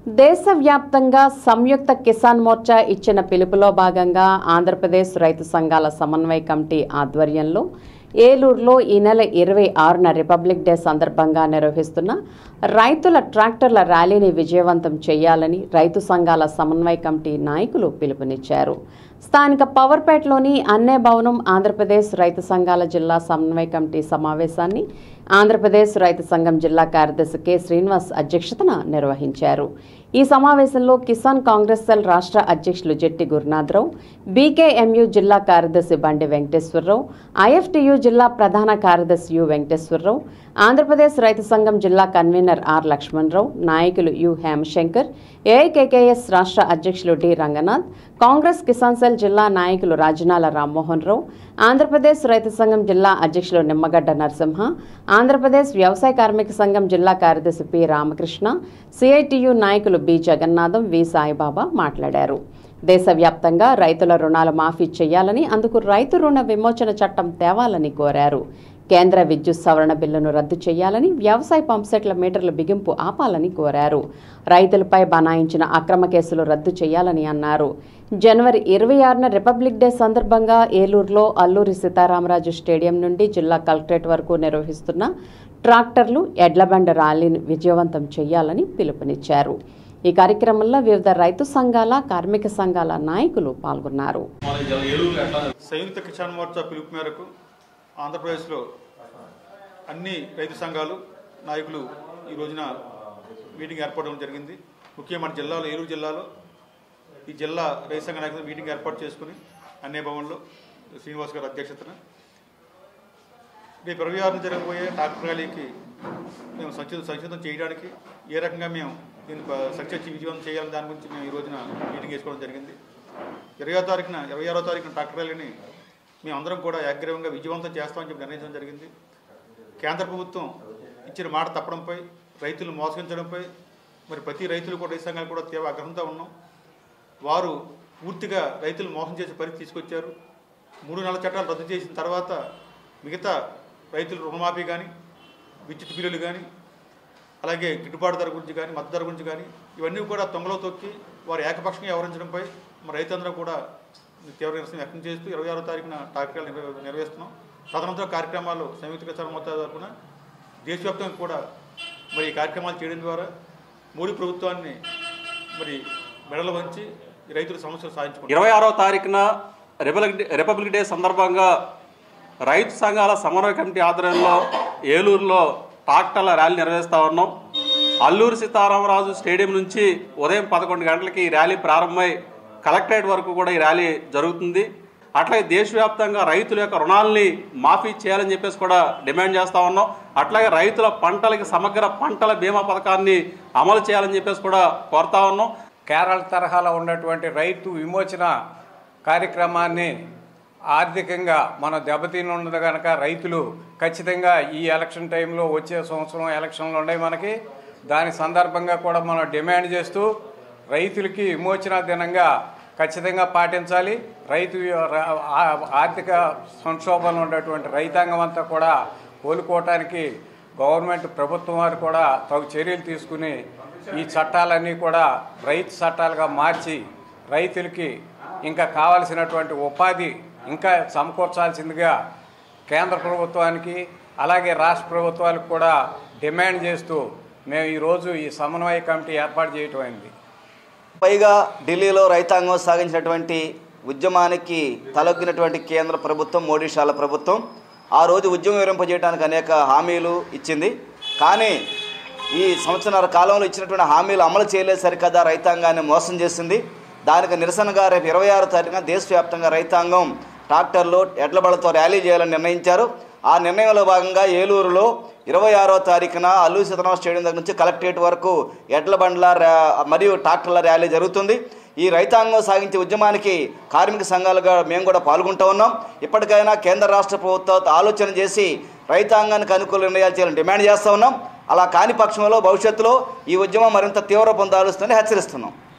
దేశవ్యాప్తంగా సంయుక్త కిసాన్ మోర్చా ఇచ్చిన పిలుపులో భాగంగా ఆంధ్రప్రదేశ్ రైతు సంఘాల సమన్వయ కమిటీ ఆధ్వర్యంలో ఏలూరులో ఈ నెల ఇరవై ఆరున రిపబ్లిక్ డే సందర్భంగా నిర్వహిస్తున్న రైతుల ట్రాక్టర్ల ర్యాలీని విజయవంతం చేయాలని రైతు సంఘాల సమన్వయ కమిటీ నాయకులు పిలుపునిచ్చారు స్థానిక పవర్పేటలోని అన్నే భవనం ఆంధ్రప్రదేశ్ రైతు సంఘాల జిల్లా సమన్వయ కమిటీ సమావేశాన్ని ఆంధ్రప్రదేశ్ రైతు సంఘం జిల్లా కార్యదర్శి కె శ్రీనివాస్ అధ్యక్షతన నిర్వహించారు ఈ సమావేశంలో కిసాన్ కాంగ్రెస్ సెల్ రాష్ట్ర అధ్యక్షులు జెట్టి గురునాథరావు బీకేఎంయు జిల్లా కార్యదర్శి బండి వెంకటేశ్వరరావు ఐఎఫ్టియు జిల్లా ప్రధాన కార్యదర్శి యు వెంకటేశ్వరరావు ఆంధ్రప్రదేశ్ రైతు సంఘం జిల్లా కన్వీనర్ ఆర్ లక్ష్మణరావు నాయకులు యు హేమశంకర్ ఏఐకేకేఎస్ రాష్ట్ర అధ్యక్షులు డి రంగనాథ్ కాంగ్రెస్ కిసాన్ సెల్ జిల్లా నాయకులు రాజనాల రామ్మోహన్ రావు ఆంధ్రప్రదేశ్ రైతు సంఘం జిల్లా అధ్యక్షులు నిమ్మగడ్డ నరసింహ ఆంధ్రప్రదేశ్ వ్యవసాయ కార్మిక సంఘం జిల్లా కార్యదర్శి పి రామకృష్ణ సిఐటియు నాయకులు బి జగన్నాథం వి సాయిబాబా మాట్లాడారు దేశవ్యాప్తంగా రైతుల రుణాలు మాఫీ చేయాలని అందుకు రైతు రుణ విమోచన చట్టం తేవాలని కోరారు కేంద్ర విద్యుత్ సవరణ బిల్లును రద్దు చేయాలని వ్యవసాయ పంప్సెట్ల మీటర్ల బిగింపు ఆపాలని కోరారు రైతులపై బనాయించిన అక్రమ కేసులు రద్దు చేయాలని అన్నారు జనవరి ఇరవై ఆరున రిపబ్లిక్ డే సందర్భంగా ఏలూరులో అల్లూరి సీతారామరాజు స్టేడియం నుండి జిల్లా కలెక్టరేట్ వరకు నిర్వహిస్తున్న ట్రాక్టర్లు ఎడ్లబండ ర్యాలీని విజయవంతం చేయాలని పిలుపునిచ్చారు ఈ కార్యక్రమంలో వివిధ రైతు సంఘాల కార్మిక సంఘాల నాయకులు పాల్గొన్నారు సంయుక్త కిసాన్ మోర్చా పిలుపు మేరకు ఆంధ్రప్రదేశ్లో అన్ని రైతు సంఘాలు నాయకులు ఈ రోజున మీటింగ్ ఏర్పడడం జరిగింది ముఖ్యంగా మన జిల్లాలో ఏలూరు జిల్లాలో ఈ జిల్లా రైతు సంఘ నాయకులు మీటింగ్ ఏర్పాటు చేసుకుని అన్నే భవన్లో శ్రీనివాస్ గారి అధ్యక్షతన రేపు ఇరవై ఆరున జరగబోయే ట్రాక్టర్ ర్యాలీకి మేము సంచితం సంచితం చేయడానికి ఏ రకంగా మేము దీన్ని సక్సెస్ విజయవంతం చేయాలని దాని గురించి మేము ఈ రోజున మీటింగ్ వేసుకోవడం జరిగింది ఇరవై తారీఖున ఇరవై ఆరో తారీఖున ట్రాక్టర్ ర్యాలీని మేమందరం కూడా ఏకగ్రీవంగా విజయవంతం చేస్తామని చెప్పి నిర్ణయించడం జరిగింది కేంద్ర ప్రభుత్వం ఇచ్చిన మాట తప్పడంపై రైతులు మోసగించడంపై మరి ప్రతి రైతులు కూడా రైతు సంఘాలు కూడా తీవ్ర ఆగ్రహంతో ఉన్నాం వారు పూర్తిగా రైతులు మోసం చేసే పరిస్థితి తీసుకొచ్చారు మూడు నెలల చట్టాలు రద్దు చేసిన తర్వాత మిగతా రైతుల రుణమాఫీ కానీ విద్యుత్ బిల్లులు కానీ అలాగే గిట్టుబాటు ధర గురించి కానీ మద్దతు ధర గురించి కానీ ఇవన్నీ కూడా తొంగలో తొక్కి వారు ఏకపక్షంగా వ్యవహరించడంపై మన రైతులందరూ కూడా తీవ్ర నిరసన వ్యక్తం చేస్తూ ఇరవై ఆరో తారీఖున టార్గెట్లు నిర్వ- నిర్వహిస్తున్నాం తదనంతరం కార్యక్రమాలు సంయుక్త కిసాన్ మోర్చా తరఫున దేశవ్యాప్తంగా కూడా మరి ఈ కార్యక్రమాలు చేయడం ద్వారా మోడీ ప్రభుత్వాన్ని మరి మెడలు వంచి ఈ రైతుల సమస్యలు సాధించుకుంటారు ఇరవై ఆరో తారీఖున రిపబ్లిక్ డే రిపబ్లిక్ డే సందర్భంగా రైతు సంఘాల సమన్వయ కమిటీ ఆధ్వర్యంలో ఏలూరులో ట్రాక్టర్ల ర్యాలీ నిర్వహిస్తూ ఉన్నాం అల్లూరు సీతారామరాజు స్టేడియం నుంచి ఉదయం పదకొండు గంటలకి ఈ ర్యాలీ ప్రారంభమై కలెక్టరేట్ వరకు కూడా ఈ ర్యాలీ జరుగుతుంది అట్లాగే దేశవ్యాప్తంగా రైతుల యొక్క రుణాలని మాఫీ చేయాలని చెప్పేసి కూడా డిమాండ్ చేస్తూ ఉన్నాం అట్లాగే రైతుల పంటలకి సమగ్ర పంటల బీమా పథకాన్ని అమలు చేయాలని చెప్పేసి కూడా కోరుతా ఉన్నాం కేరళ తరహాలో ఉన్నటువంటి రైతు విమోచన కార్యక్రమాన్ని ఆర్థికంగా మనం దెబ్బతిని ఉన్నది కనుక రైతులు ఖచ్చితంగా ఈ ఎలక్షన్ టైంలో వచ్చే సంవత్సరం ఎలక్షన్లు ఉన్నాయి మనకి దాని సందర్భంగా కూడా మనం డిమాండ్ చేస్తూ రైతులకి విమోచన దినంగా ఖచ్చితంగా పాటించాలి రైతు ర- ఆ- ఆర్థిక సంక్షోభంలో ఉన్నటువంటి రైతాంగం అంతా కూడా కోలుకోవటానికి గవర్నమెంట్ ప్రభుత్వం వారు కూడా తగు చర్యలు తీసుకుని ఈ చట్టాలన్నీ కూడా రైతు చట్టాలుగా మార్చి రైతులకి ఇంకా కావలసినటువంటి ఉపాధి ఇంకా సమకూర్చాల్సిందిగా కేంద్ర ప్రభుత్వానికి అలాగే రాష్ట్ర ప్రభుత్వాలకు కూడా డిమాండ్ చేస్తూ మేము ఈరోజు ఈ సమన్వయ కమిటీ ఏర్పాటు చేయటం అయింది పైగా ఢిల్లీలో రైతాంగం సాగించినటువంటి ఉద్యమానికి తలొగ్గినటువంటి కేంద్ర ప్రభుత్వం మోడీ షాల ప్రభుత్వం ఆ రోజు ఉద్యమం విరింపజేయడానికి అనేక హామీలు ఇచ్చింది కానీ ఈ సంవత్సరాల కాలంలో ఇచ్చినటువంటి హామీలు అమలు చేయలేదు సరికదా రైతాంగాన్ని మోసం చేసింది దానికి నిరసనగా రేపు ఇరవై ఆరు తారీఖున దేశవ్యాప్తంగా రైతాంగం ట్రాక్టర్లు ఎడ్ల బళ్ళతో ర్యాలీ చేయాలని నిర్ణయించారు ఆ నిర్ణయంలో భాగంగా ఏలూరులో ఇరవై ఆరో తారీఖున అల్లూరి సీతారామ స్టేడియం దగ్గర నుంచి కలెక్టరేట్ వరకు ఎడ్ల బండ్ల ర్యా- మరియు ట్రాక్టర్ల ర్యాలీ జరుగుతుంది ఈ రైతాంగం సాగించే ఉద్యమానికి కార్మిక సంఘాలుగా మేము కూడా పాల్గొంటూ ఉన్నాం ఇప్పటికైనా కేంద్ర రాష్ట్ర ప్రభుత్వాలు ఆలోచన చేసి రైతాంగానికి అనుకూల నిర్ణయాలు చేయాలని డిమాండ్ చేస్తూ ఉన్నాం అలా కాని పక్షంలో భవిష్యత్తులో ఈ ఉద్యమం మరింత తీవ్ర పొందాలుస్తుందని హెచ్చరిస్తున్నాం